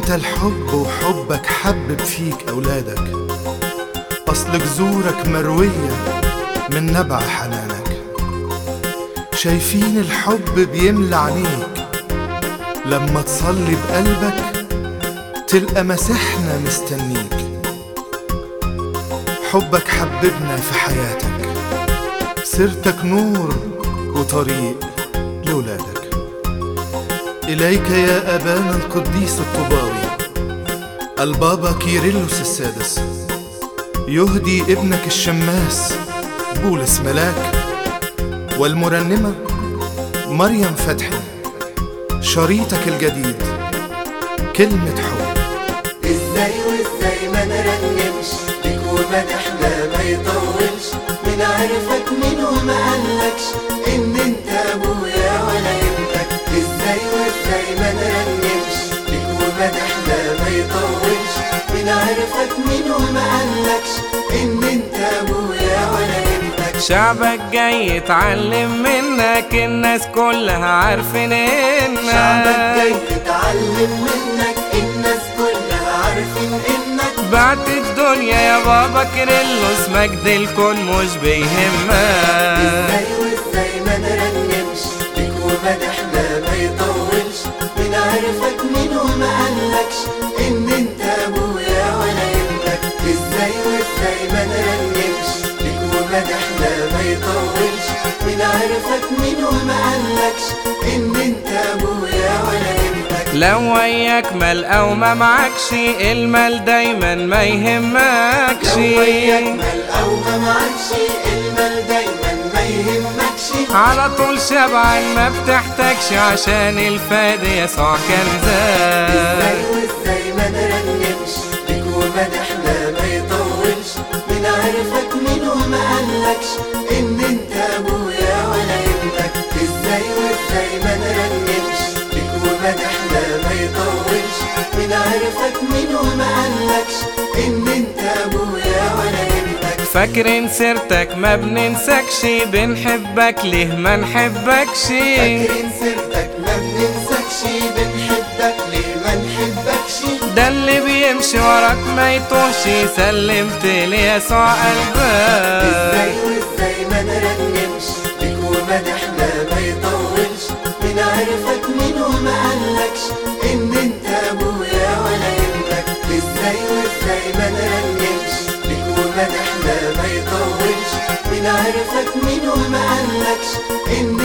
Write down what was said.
انت الحب وحبك حبب فيك اولادك اصل جذورك مروية من نبع حنانك شايفين الحب بيملى عينيك لما تصلي بقلبك تلقى مسيحنا مستنيك حبك حببنا في حياتك سيرتك نور وطريق لولادك إليك يا أبانا القديس الطباوي البابا كيرلس السادس يهدي ابنك الشماس بولس ملاك والمرنمة مريم فتحي شريطك الجديد كلمة حب ازاي وازاي ما نرنمش ليك ومدحنا ما يطولش من عرفك مين وما قالكش ان انت ابويا ولا ابنك ازاي وازاي ما نرنمش ليك ومدحنا ما يطولش من عرفك مين وما قالكش ان انت ابويا ولا ابنك شعبك جاي يتعلم منك الناس كلها عارفين شعبك جاي انك يتعلم منك الناس كلها عارفين انك بعد الدنيا يا بابا كيرلس مجد الكون مش بيهمك ازاي وازاي ما نرنمش ليك ومدحنا ما يطولش من عرفك مين وما قالكش ان انت ابويا ولا ابنك ازاي وازاي ما نرنمش ليك ومدحنا ما يطولش من عرفك مين وما قالكش ان انت ابويا ولا ابنك لو وياك مال او ما معكش المال دايما ما يهمكش لو وياك مال او ما معكش المال دايما ما يهمكش على طول شبعان ما بتحتاجش عشان الفادي يسوع ازاي كنزك وازاي ما نرنمش ليك ومدحنا ما يطولش من عرفك مين وما قالكش ان انت ابويا ولا ابنك ازاي وازاي ما نرنمش ليك ومدحنا ما يطولش من عرفك مين وما قالكش ان انت ابويا ولا ابنك فاكرين سيرتك ما بننسكش بنحبك ليه ما نحبكش فاكرين سيرتك ما بننسكش بنحبك ليه ما نحبكش ده اللي بيمشي وراك ما يتوهش سلمت ليسوع ازاي قلبك وازاي ما نرنمش ليك ومدحنا ما يطولش من عرفك مين وما قالكش ان انت ابويا ولا ابنك ازاي وازاي ما نرنمش ليك ومدحنا ما يطولش من عرفك مين وما قالكش ان